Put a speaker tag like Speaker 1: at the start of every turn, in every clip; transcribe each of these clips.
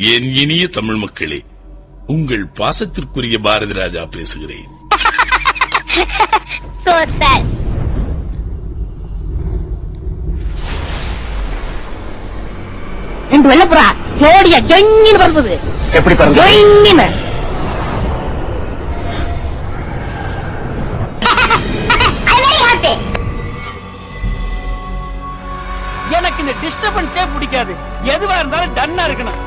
Speaker 1: என் இனிய தமிழ் மக்களே உங்கள் பாசத்திற்குரிய பாரதி ராஜா பேசுகிறேன்
Speaker 2: So sad. ரெண்டு வெள்ளப்புறா ஜோடியா ஜொங்கின்னு பரப்புது
Speaker 3: எப்படி பாருங்க
Speaker 2: ஜொங்கின்னு
Speaker 4: எனக்கு இந்த டிஸ்டர்பன்ஸே பிடிக்காது எதுவா இருந்தாலும் டன்னா இருக்கணும்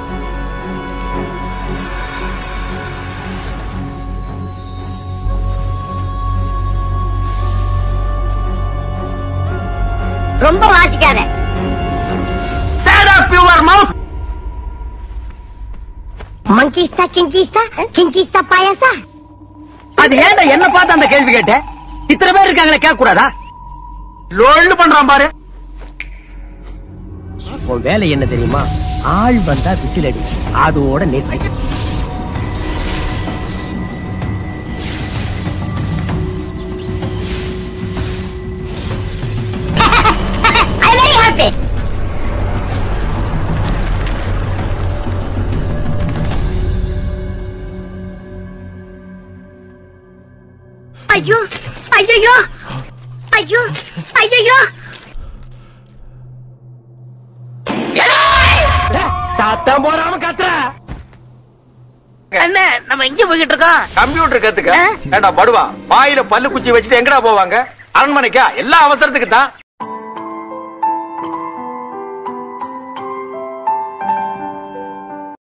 Speaker 2: ரொம்ப வாசிக்காத மங்கிஸ்தா கிங்கிஸ்தா கிங்கிஸ்தா பாயாசா
Speaker 4: அது ஏன்டா என்ன பார்த்து அந்த கேள்வி கேட்ட இத்தனை பேர் இருக்காங்களே கேட்க கூடாதா லோல்னு பண்றான் பாரு உன் வேலை என்ன தெரியுமா ஆள் வந்தா விசில் அடி அதோட நிறுத்தி
Speaker 2: I'm very happy. ஐயோ ஐயோ ஐயோ ஐயோ
Speaker 4: சத்தம் போடாம கத்துற
Speaker 2: என்ன நம்ம எங்க போய்கிட்டு இருக்கோம்
Speaker 5: கம்ப்யூட்டர் கத்துக்க
Speaker 2: ஆ?
Speaker 5: ஏண்டா படுவா வாயில பல்லு குச்சி வச்சுட்டு எங்கடா போவாங்க அரண்மனைக்கா எல்லா அவசரத்துக்கு தான்